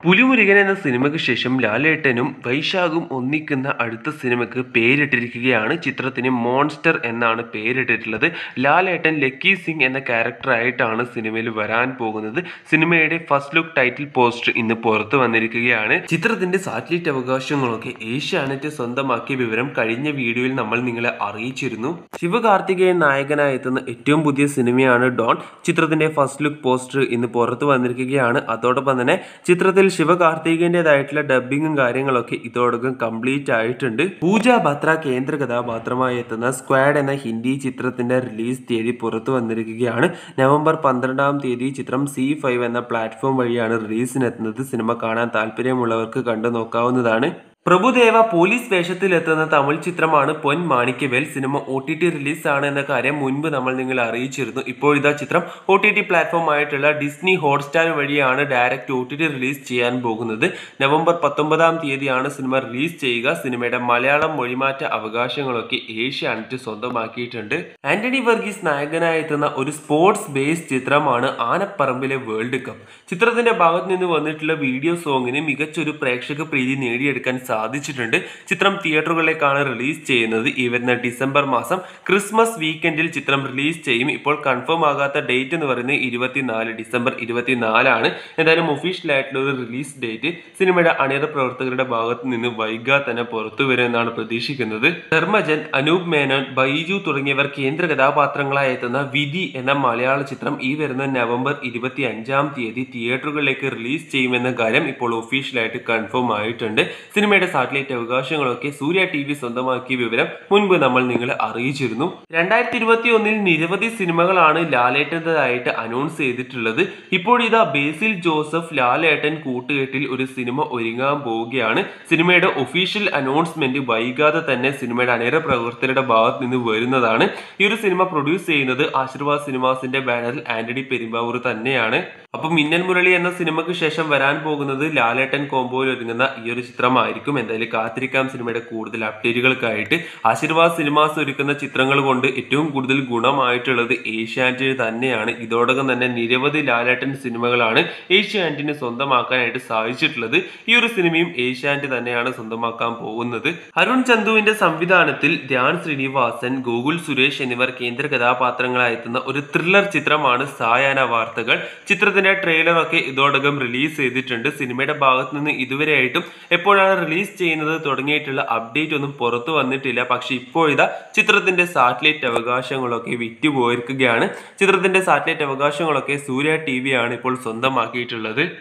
പുലിമുരുകൻ എന്ന സിനിമയ്ക്ക് ശേഷം ലാലേട്ടനും വൈശാഖും ഒന്നിക്കുന്ന അടുത്ത സിനിമയ്ക്ക് പേരിട്ടിരിക്കുകയാണ് ചിത്രത്തിന് മോൺസ്റ്റർ എന്നാണ് പേരിട്ടിട്ടുള്ളത് ലാലേട്ടൻ ലക്കി സിംഗ് എന്ന ക്യാരക്ടറായിട്ടാണ് സിനിമയിൽ വരാൻ പോകുന്നത് സിനിമയുടെ ഫസ്റ്റ് ലുക്ക് ടൈറ്റിൽ പോസ്റ്റർ ഇന്ന് പുറത്തു വന്നിരിക്കുകയാണ് ചിത്രത്തിന്റെ സാറ്റലൈറ്റ് അവകാശങ്ങളൊക്കെ ഏഷ്യാനെറ്റ് സ്വന്തമാക്കിയ വിവരം കഴിഞ്ഞ വീഡിയോയിൽ നമ്മൾ നിങ്ങളെ അറിയിച്ചിരുന്നു ശിവകാർത്തികേയൻ നായകനായി എത്തുന്ന ഏറ്റവും പുതിയ സിനിമയാണ് ഡോൺ ചിത്രത്തിന്റെ ഫസ്റ്റ് ലുക്ക് പോസ്റ്റർ ഇന്ന് പുറത്തു വന്നിരിക്കുകയാണ് അതോടൊപ്പം തന്നെ ചിത്രത്തിൽ ശിവകാർത്തികേയൻ്റെതായിട്ടുള്ള ഡബിങ്ങും കാര്യങ്ങളൊക്കെ ഇതോടൊപ്പം കംപ്ലീറ്റ് ആയിട്ടുണ്ട് പൂജ ബത്ര കേന്ദ്ര കഥാപാത്രമായി എത്തുന്ന സ്ക്വാഡ് എന്ന ഹിന്ദി ചിത്രത്തിന്റെ റിലീസ് തീയതി പുറത്തു വന്നിരിക്കുകയാണ് നവംബർ പന്ത്രണ്ടാം തീയതി ചിത്രം സി ഫൈവ് എന്ന പ്ലാറ്റ്ഫോം വഴിയാണ് റിലീസിനെത്തുന്നത് സിനിമ കാണാൻ താല്പര്യമുള്ളവർക്ക് കണ്ടു നോക്കാവുന്നതാണ് പ്രഭുദേവ പോലീസ് വേഷത്തിലെത്തുന്ന തമിഴ് ചിത്രമാണ് Pon Manikyavel cinema O T T റിലീസാണ് എന്ന കാര്യം മുൻപ് നമ്മൾ നിങ്ങളെ അറിയിച്ചിരുന്നു ഇപ്പോൾ ഇതാ ചിത്രം ഒ ടി ടി പ്ലാറ്റ്ഫോം ആയിട്ടുള്ള ഡിസ്നി ഹോട്ട്സ്റ്റാർ വഴിയാണ് direct O T T release ചെയ്യാൻ പോകുന്നത് നവംബർ പത്തൊമ്പതാം തീയതിയാണ് സിനിമ റിലീസ് ചെയ്യുക സിനിമയുടെ മലയാളം മൊഴിമാറ്റ അവകാശങ്ങളൊക്കെ ഏഷ്യാനെറ്റ് സ്വന്തമാക്കിയിട്ടുണ്ട് ആന്റണി വർഗീസ് നായകനായി എത്തുന്ന ഒരു സ്പോർട്സ് ബേസ്ഡ് ചിത്രമാണ് ആനപ്പറമ്പിലെ വേൾഡ് കപ്പ് ചിത്രത്തിന്റെ ഭാഗത്ത് നിന്ന് വന്നിട്ടുള്ള വീഡിയോ സോങ്ങിന് മികച്ചൊരു പ്രേക്ഷക പ്രീതി നേടിയെടുക്കാൻ സാധിച്ചിട്ടുണ്ട് ചിത്രം തിയേറ്ററുകളിലേക്കാണ് റിലീസ് ചെയ്യുന്നത് ഈ വരുന്ന ഡിസംബർ മാസം ക്രിസ്മസ് വീക്കെൻഡിൽ ചിത്രം റിലീസ് ചെയ്യും ഇപ്പോൾ കൺഫേം ആകാത്ത ഡേറ്റ് എന്ന് പറയുന്നത് ഇരുപത്തിനാല് ഡിസംബർ ഇരുപത്തിനാലാണ് എന്തായാലും ഒഫീഷ്യൽ ആയിട്ടുള്ള ഒരു റിലീസ് ഡേറ്റ് സിനിമയുടെ അണിയറ പ്രവർത്തകരുടെ ഭാഗത്ത് നിന്ന് വൈകാതെ തന്നെ പുറത്തു വരുമെന്നാണ് പ്രതീക്ഷിക്കുന്നത് ധർമ്മജൻ അനൂപ് മേനോൻ ബൈജു തുടങ്ങിയവർ കേന്ദ്ര കഥാപാത്രങ്ങളായി എത്തുന്ന വിധി എന്ന മലയാള ചിത്രം ഈ വരുന്ന നവംബർ ഇരുപത്തി അഞ്ചാം തീയതി തിയേറ്ററുകളിലേക്ക് റിലീസ് ചെയ്യുമെന്ന കാര്യം ഇപ്പോൾ ഒഫീഷ്യലായിട്ട് കൺഫേം ആയിട്ടുണ്ട് സിനിമയുടെ സാറ്റലൈറ്റ് അവകാശങ്ങളൊക്കെ സൂര്യ ടി വി സ്വന്തമാക്കിയ വിവരം മുൻപ് നമ്മൾ നിങ്ങളെ അറിയിച്ചിരുന്നു രണ്ടായിരത്തി ഇരുപത്തി ഒന്നിൽ നിരവധി സിനിമകളാണ് ലാലേട്ടൻ്റെതായിട്ട് അനൗൺസ് ചെയ്തിട്ടുള്ളത് ഇപ്പോൾ ഇതാ ബേസിൽ ജോസഫ് ലാലേട്ടൻ കൂട്ടുകെട്ടിൽ ഒരു സിനിമ ഒരുങ്ങാൻ പോവുകയാണ് സിനിമയുടെ ഒഫീഷ്യൽ അനൗൺസ്മെന്റ് വൈകാതെ തന്നെ സിനിമയുടെ അനേക പ്രവർത്തകരുടെ ഭാഗത്ത് നിന്ന് വരുന്നതാണ് ഈ ഒരു സിനിമ പ്രൊഡ്യൂസ് ചെയ്യുന്നത് ആശീർവാദ് സിനിമാസിന്റെ ബാനറിൽ ആന്റണി പെരുമ്പാവൂർ തന്നെയാണ് അപ്പൊ മിന്നൽ മുരളി എന്ന സിനിമയ്ക്ക് ശേഷം വരാൻ പോകുന്നത് ലാലേട്ടൻ കോംബോയിൽ ഒരുങ്ങുന്ന ഈ ഒരു ചിത്രമായിരിക്കും എന്തായാലും കാത്തിരിക്കാം സിനിമയുടെ കൂടുതൽ അപ്ഡേറ്റുകൾക്കായിട്ട് ആശീർവാദ് സിനിമാസ് ഒരുക്കുന്ന ചിത്രങ്ങൾ കൊണ്ട് ഏറ്റവും കൂടുതൽ ഗുണമായിട്ടുള്ളത് ഏഷ്യാനെറ്റിന് തന്നെയാണ് ഇതോടൊപ്പം തന്നെ നിരവധി ലാലേട്ടൻ സിനിമകളാണ് ഏഷ്യാനെറ്റിന് സ്വന്തമാക്കാനായിട്ട് സാധിച്ചിട്ടുള്ളത് ഈ ഒരു സിനിമയും ഏഷ്യാനെറ്റ് തന്നെയാണ് സ്വന്തമാക്കാൻ പോകുന്നത് അരുൺ ചന്തുവിന്റെ സംവിധാനത്തിൽ ധ്യാൻ ശ്രീനിവാസൻ ഗോകുൽ സുരേഷ് എന്നിവർ കേന്ദ്ര കഥാപാത്രങ്ങളായെത്തുന്ന ഒരു ത്രില്ലർ ചിത്രമാണ് സായാഹ്ന വാർത്തകൾ ചിത്രത്തിന്റെ ട്രെയിലർ ഒക്കെ ഇതോടകം റിലീസ് ചെയ്തിട്ടുണ്ട് സിനിമയുടെ ഭാഗത്ത് നിന്ന് ഇതുവരെയായിട്ടും എപ്പോഴാണ് റിലീസ് ചെയ്യുന്നത് തുടങ്ങിയിട്ടുള്ള അപ്ഡേറ്റ് ഒന്നും പുറത്തു വന്നിട്ടില്ല പക്ഷെ ഇപ്പോഴിതാ ചിത്രത്തിന്റെ സാറ്റലൈറ്റ് അവകാശങ്ങളൊക്കെ വിറ്റുപോയിരിക്കുകയാണ് ചിത്രത്തിന്റെ സാറ്റലൈറ്റ് അവകാശങ്ങളൊക്കെ സൂര്യ ടി ആണ് ഇപ്പോൾ സ്വന്തമാക്കിയിട്ടുള്ളത്